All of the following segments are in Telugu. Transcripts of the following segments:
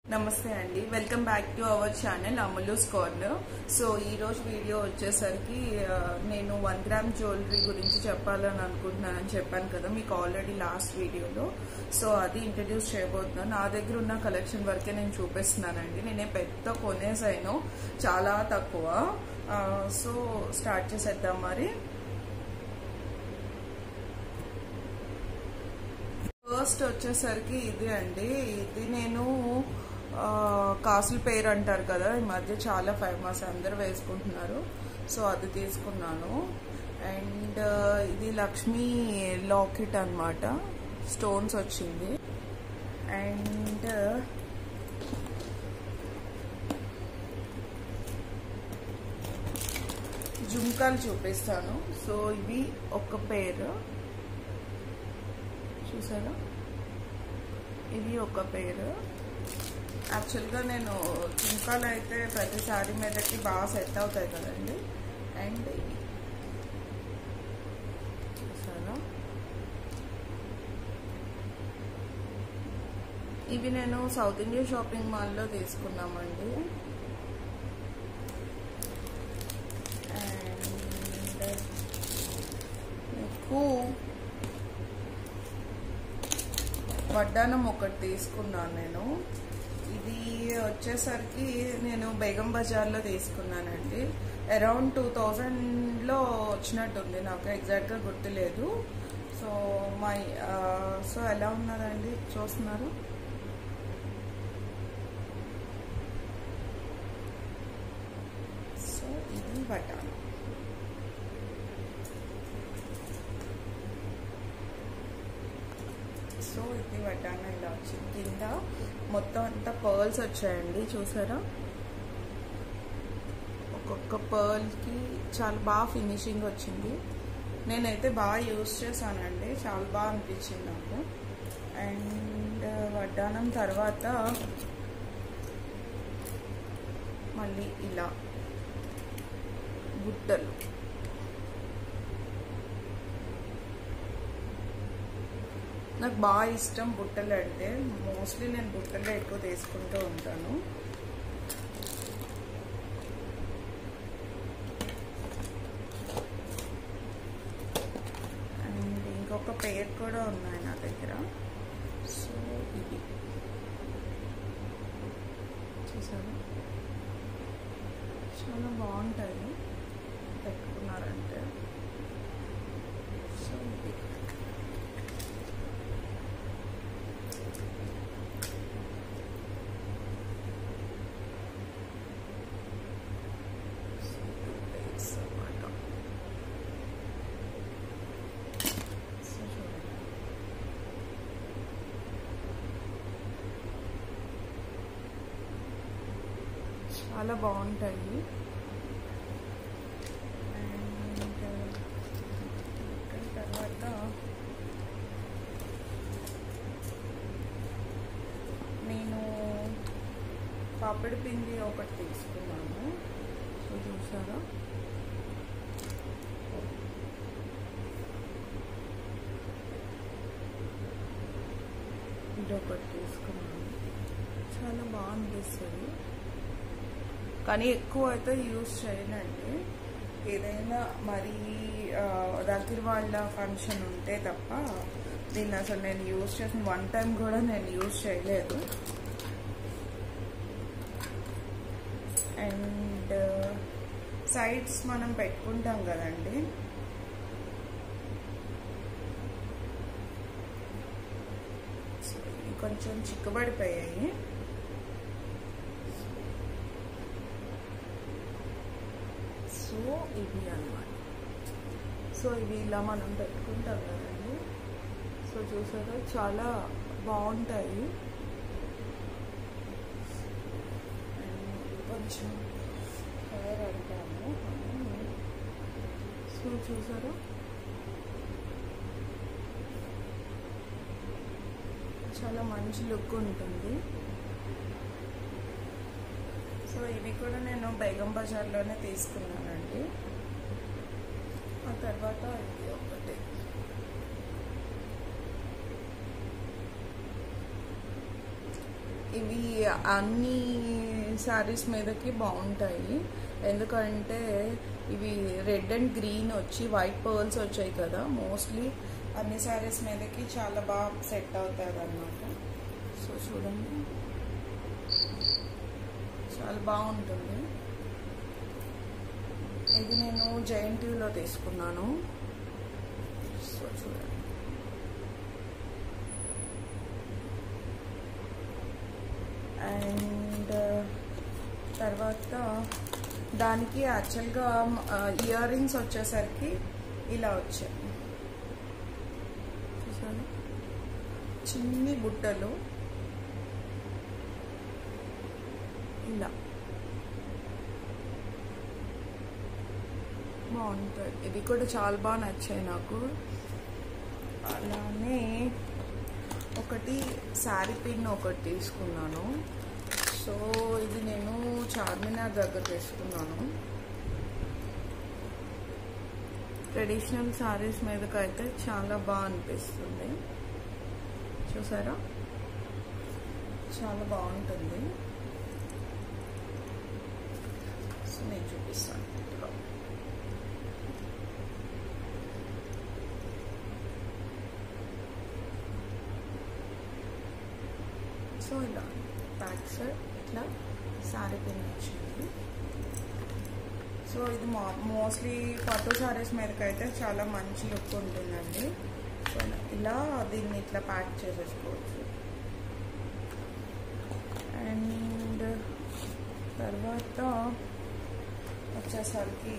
నమస్తే అండి welcome back to our channel Amalu's corner so ఈ రోజు వీడియో వచ్చేసరికి ఆ, నేను వన్ గ్రామ్ జ్యువెలరీ గురించి చెప్పాలని అనుకుంటున్నానని చెప్పాను కదా మీకు ఆల్రెడీ లాస్ట్ వీడియోలో సో అది ఇంట్రడ్యూస్ చేయబోతున్నాను నా దగ్గర ఉన్న కలెక్షన్ వరకే నేను చూపిస్తున్నానండి నేనే పెద్ద కొనేసాను చాలా తక్కువ ఆ, సో స్టార్ట్ చేసేద్దాం మరి ఫస్ట్ వచ్చేసరికి ఇది అండి ఇది నేను ఆ, కాసుల పేరు అంటారు కదా ఈ మధ్య చాలా ఫేమస్ అందరూ వేసుకుంటున్నారు సో అది తీసుకున్నాను అండ్ ఇది లక్ష్మీ లాకెట్ అన్నమాట స్టోన్స్ వచ్చింది అండ్ జుంకాలు చూపిస్తాను సో ఇవి ఒక పేరు చూసారా ఇది ఒక పేరు యాక్చువల్గా నేను చుంకాలు అయితే ప్రతి శారీ మీదకి బాగా సెట్ అవుతాయి కదండి అండ్ ఇవి చూసారా ఇవి నేను సౌత్ ఇండియా షాపింగ్ మాల్లో తీసుకున్నామండి అండ్ మీకు వడ్డానం ఒకటి తీసుకున్నాను నేను ఇది వచ్చేసరికి నేను బేగం బజార్లో తీసుకున్నానండి అరౌండ్ టూ థౌజండ్లో వచ్చినట్టుంది నాకు ఎగ్జాక్ట్గా గుర్తులేదు సో మై సో ఎలా ఉన్నదండి చూస్తున్నారు సో ఇది వడ్డానం సో ఇది వడ్డానం ఇలా వచ్చింది కింద మొత్తం అంతా పర్ల్స్ వచ్చాయండి చూసారా ఒక్కొక్క పర్ల్కి చాలా బాగా ఫినిషింగ్ వచ్చింది నేనైతే బాగా యూస్ చేశానండి చాలా బాగా అనిపించింది నాకు అండ్ వడ్డానం తర్వాత మళ్ళీ ఇలా బుట్టలు నాకు బాగా ఇష్టం బుట్టలు అంటే మోస్ట్లీ నేను బుట్టలు ఎక్కువ తీసుకుంటూ ఉంటాను అండ్ ఇంకొక పేరు కూడా ఉన్నాయి నా దగ్గర సో ఇది చూసారా చాలా బాగుంటాయి పెట్టుకున్నారంటే సో ఇది చాలా బాగుంటాయి అండ్ తర్వాత నేను పాపిడి పిండి ఒకటి తీసుకున్నాను సో చూసారా ఇది ఒకటి తీసుకున్నాను చాలా బాగా అనిపిస్తుంది కానీ ఎక్కువ అయితే యూజ్ చేయనండి ఏదైనా మరీ దగ్గర వాళ్ళ ఫంక్షన్ ఉంటే తప్ప దీన్ని అసలు నేను యూజ్ చేసిన వన్ టైం కూడా నేను యూజ్ చేయలేదు అండ్ సైడ్స్ మనం పెట్టుకుంటాం కదండి కొంచెం చిక్కబడిపోయాయి సో ఇవి అనమాట సో ఇవి ఇలా మనం పెట్టుకుంటాం కదండి సో చూసారా చాలా బాగుంటాయి కొంచెం కలర్ అంటాము సో చూసారా చాలా మంచి లుక్ ఉంటుంది సో ఇవి కూడా నేను బేగం బజార్లోనే తీసుకున్నానండి ఆ తర్వాత ఇది ఒకటి ఇవి అన్ని శారీస్ మీదకి బాగుంటాయి ఎందుకంటే ఇవి రెడ్ అండ్ గ్రీన్ వచ్చి వైట్ పర్ల్స్ వచ్చాయి కదా మోస్ట్లీ అన్ని శారీస్ మీదకి చాలా బాగా సెట్ అవుతుంది అనమాట సో చూడండి చాలా బాగుంటుంది ఇది నేను జైంటీలో తీసుకున్నాను సో చూడండి అండ్ తర్వాత దానికి యాక్చువల్గా ఇయర్ రింగ్స్ వచ్చేసరికి ఇలా వచ్చాయి చూసారా చిన్ని బుట్టలు ఇలా బాగుంటుంది ఇవి కూడా చాలా బాగా నచ్చాయి నాకు అలానే ఒకటి శారీ పిన్ ఒకటి తీసుకున్నాను సో ఇది నేను చార్మినార్ దగ్గర తీసుకున్నాను ట్రెడిషనల్ శారీస్ మీదకి అయితే చాలా బాగా అనిపిస్తుంది చూసారా చాలా బాగుంటుంది సో నేను చూపిస్తాను ఇదిగో. సో ఇలా బ్యాక్ సైడ్ ఇట్లా శారీ పిన్ వచ్చింది సో ఇది మా మోస్ట్లీ పట్టు శారీస్ మీదకైతే చాలా మంచి లుక్ ఉంటుందండి సో ఇలా దీన్ని ఇట్లా ప్యాక్ చేసేసుకోవచ్చు అండ్ తర్వాత వచ్చేసరికి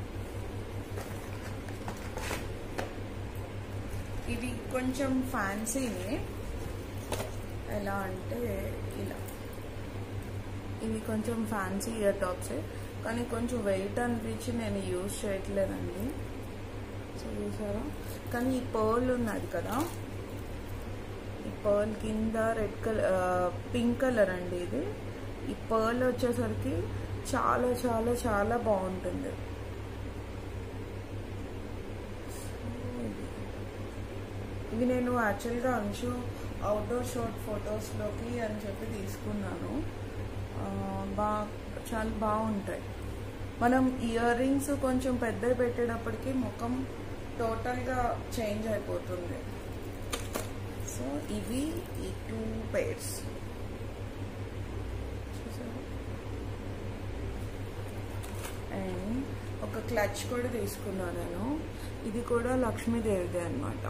ఇవి కొంచెం ఫ్యాన్సీనే ఎలా అంటే ఇలా ఇవి కొంచెం ఫ్యాన్సీ ఇయర్ టాప్సే కానీ కొంచెం వెయిట్ అనిపించి నేను యూజ్ చేయట్లేదండి సో చూసారా కానీ ఈ పర్ల్ ఉన్నది కదా ఈ పర్ల్ కింద రెడ్ కలర్ పింక్ కలర్ అండి ఇది ఈ పర్ల్ వచ్చేసరికి చాలా చాలా చాలా బాగుంటుంది ఇవి నేను యాక్చువల్గా అంచు అవుట్డోర్ షాట్ ఫొటోస్లోకి అని చెప్పి తీసుకున్నాను బా చాలా బాగుంటాయి మనం ఇయర్ రింగ్స్ కొంచెం పెద్దవి పెట్టేటప్పటికి ముఖం టోటల్గా చేంజ్ అయిపోతుంది సో ఇవి ఈ టూ పేర్స్ అండ్ ఒక క్లచ్ కూడా తీసుకున్నాను నేను ఇది కూడా లక్ష్మీదేవిదే అనమాట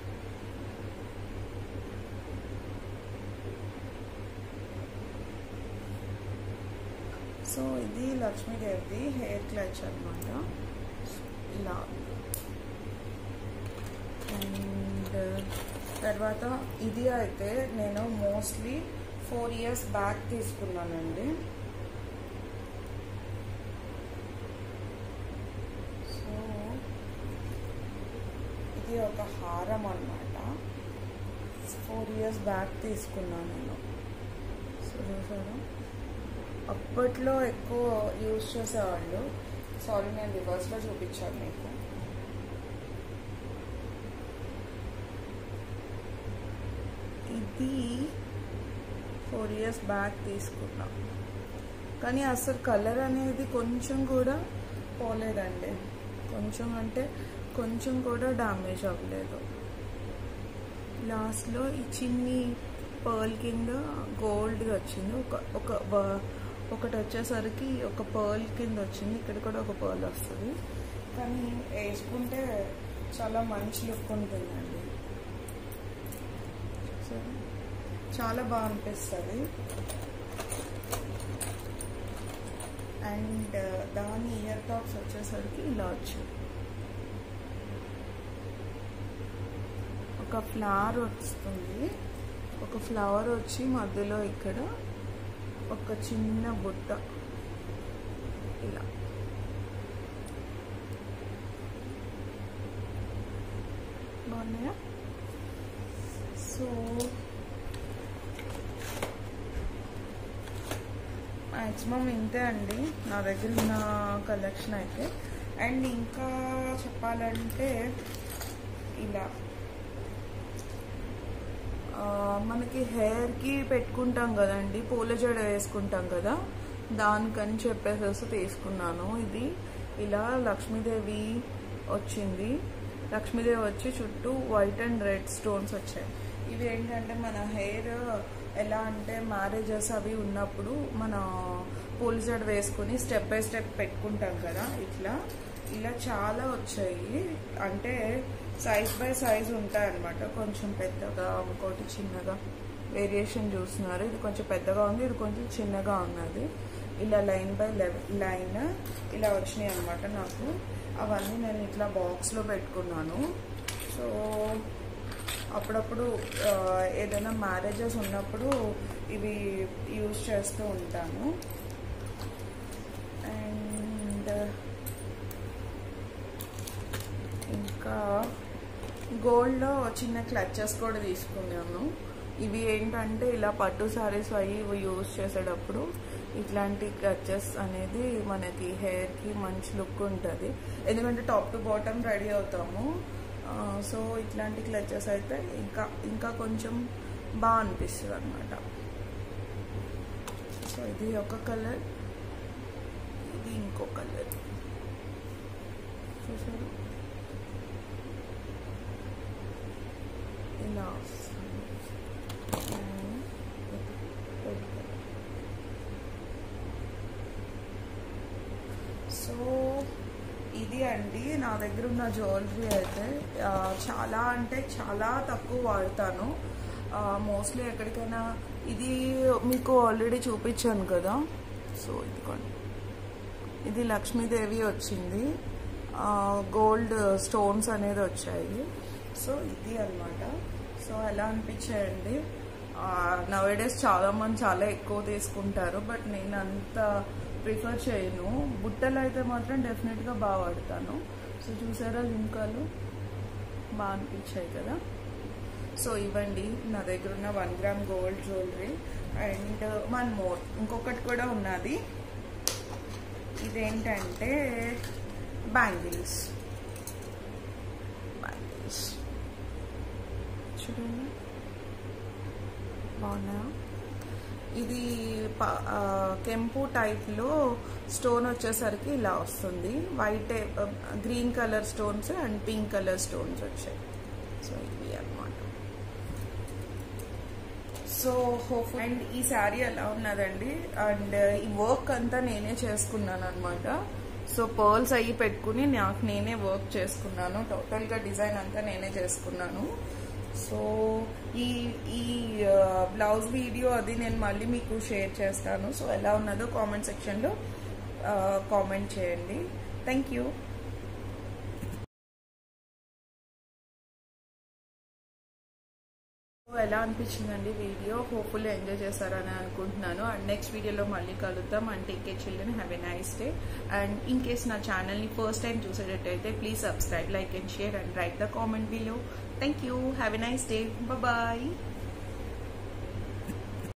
సో ఇది లక్ష్మీదేవిది హెయిర్ క్లచ్ అనమాట ఇలా అండ్ తర్వాత ఇది అయితే నేను మోస్ట్లీ ఫోర్ ఇయర్స్ బ్యాక్ తీసుకున్నానండి సో ఇది ఒక హారం అనమాట ఫోర్ ఇయర్స్ బ్యాక్ తీసుకున్నాను నేను సో చూసారా అప్పట్లో ఎక్కువ యూజ్ చేసేవాళ్ళు సారీ నేను రివర్స్లో చూపించాను మీకు ఇది ఫోర్ ఇయర్స్ బ్యాక్ తీసుకున్నా కానీ అసలు కలర్ అనేది కొంచెం కూడా పోలేదండి కొంచెం అంటే కొంచెం కూడా డ్యామేజ్ అవ్వలేదు లాస్ట్లో ఈ చిన్ని పర్ల్ కింద గోల్డ్ వచ్చింది ఒక ఒక బ- ఒకటి వచ్చేసరికి ఒక పర్ల్ కింద వచ్చింది ఇక్కడ కూడా ఒక పర్ల్ వస్తుంది కానీ వేసుకుంటే చాలా మంచి లుక్ ఉంటుందండి సో చాలా బాగా అనిపిస్తుంది అండ్ దాని ఇయర్ టాప్స్ వచ్చేసరికి ఇలా వచ్చింది ఒక ఫ్లవర్ వస్తుంది ఒక ఫ్లవర్ వచ్చి మధ్యలో ఇక్కడ ఒక చిన్న బుట్ట ఇలా బాగున్నాయా సో మ్యాక్సిమం ఇంతే అండి నా దగ్గర ఉన్న కలెక్షన్ అయితే అండ్ ఇంకా చెప్పాలంటే ఇలా ఆ, మనకి హెయిర్ కి పెట్టుకుంటాం కదండి పూల జడ వేసుకుంటాం కదా దానికని చెప్పేసి తీసుకున్నాను ఇది ఇలా లక్ష్మీదేవి వచ్చింది లక్ష్మీదేవి వచ్చి చుట్టూ వైట్ అండ్ రెడ్ స్టోన్స్ వచ్చాయి ఇవి ఏంటంటే మన హెయిర్ ఎలా అంటే మ్యారేజెస్ అవి ఉన్నప్పుడు మన పూల జడ వేసుకుని స్టెప్ బై స్టెప్ పెట్టుకుంటాం కదా ఇట్లా ఇలా చాలా వచ్చాయి అంటే సైజ్ బై సైజ్ ఉంటాయి అనమాట కొంచెం పెద్దగా ఇంకోటి చిన్నగా వేరియేషన్ చూస్తున్నారు ఇది కొంచెం పెద్దగా ఉంది ఇది కొంచెం చిన్నగా ఉన్నది ఇలా లైన్ బై లైన్ ఇలా వచ్చినాయి అనమాట నాకు అవన్నీ నేను ఇట్లా బాక్స్లో పెట్టుకున్నాను సో అప్పుడప్పుడు ఆ, ఏదైనా మ్యారేజెస్ ఉన్నప్పుడు ఇవి యూజ్ చేస్తూ ఉంటాను అండ్ ఇంకా గోల్డ్లో చిన్న క్లచెస్ కూడా తీసుకున్నాను ఇవి ఏంటంటే ఇలా పట్టు సారీస్ అవి ఇవి యూజ్ చేసేటప్పుడు ఇట్లాంటి క్లచెస్ అనేది మనకి హెయిర్కి మంచి లుక్ ఉంటుంది ఎందుకంటే టాప్ టు బాటమ్ రెడీ అవుతాము ఆ, సో ఇట్లాంటి క్లచెస్ అయితే ఇంకా ఇంకా కొంచెం బాగా అనిపిస్తుంది అనమాట సో ఇది ఒక కలర్ ఇది ఇంకో కలర్ చూసారు ఇలా వస్తుంది And red color. సో ఇది అండి నా దగ్గర ఉన్న జ్యువెలరీ అయితే ఆ, చాలా అంటే చాలా తక్కువ వాడతాను మోస్ట్లీ ఎక్కడికైనా ఇది మీకు ఆల్రెడీ చూపించాను కదా సో ఇదిగోండి ఇది లక్ష్మీదేవి వచ్చింది గోల్డ్ స్టోన్స్ అనేది వచ్చాయి సో ఇది అన్నమాట సో ఎలా అనిపించాయండి నవేడేస్ చాలా మంది చాలా ఎక్కువ తీసుకుంటారు బట్ నేను అంత ప్రిఫర్ చేయను బుట్టలు అయితే మాత్రం డెఫినెట్గా బాగా వాడతాను సో చూసారా జింకాలు బాగా అనిపించాయి కదా సో ఇవ్వండి నా దగ్గర ఉన్న one gram gold jewellery and one more ఇంకొకటి కూడా ఉన్నది ఇదేంటంటే బ్యాంగిల్స్ బ్యాంగిల్స్ చూడండి బాగున్నాయా ఇది ప- ఆ, కెంపు టైప్లో స్టోన్ వచ్చేసరికి ఇలా వస్తుంది white green colour stones and pink colour stones వచ్చాయి సో ఇవి అన్నమాట సో హోప్ అండ్ ఈ శారీ ఎలా ఉన్నదండి అండ్ ఈ వర్క్ అంతా నేనే చేసుకున్నాను అనమాట సో పర్ల్స్ అయ్యి పెట్టుకుని నాకు నేనే వర్క్ చేసుకున్నాను టోటల్గా డిజైన్ అంతా నేనే చేసుకున్నాను సో ఈ ఈ బ్లౌజ్ వీడియో అది నేను మళ్ళీ మీకు షేర్ చేస్తాను సో ఎలా ఉన్నదో కామెంట్ సెక్షన్లో కామెంట్ చేయండి థ్యాంక్ యూ ఎలా అనిపించిందండి వీడియో హోప్ఫుల్లీ ఎంజాయ్ చేస్తారని అనుకుంటున్నాను అండ్ నెక్స్ట్ వీడియోలో మళ్ళీ కలుద్దాం and take care children have a nice day and in case నా ఛానల్ని ఫస్ట్ టైం చూసేటట్టయితే please subscribe like and share and write the comment below thank you have a nice day bye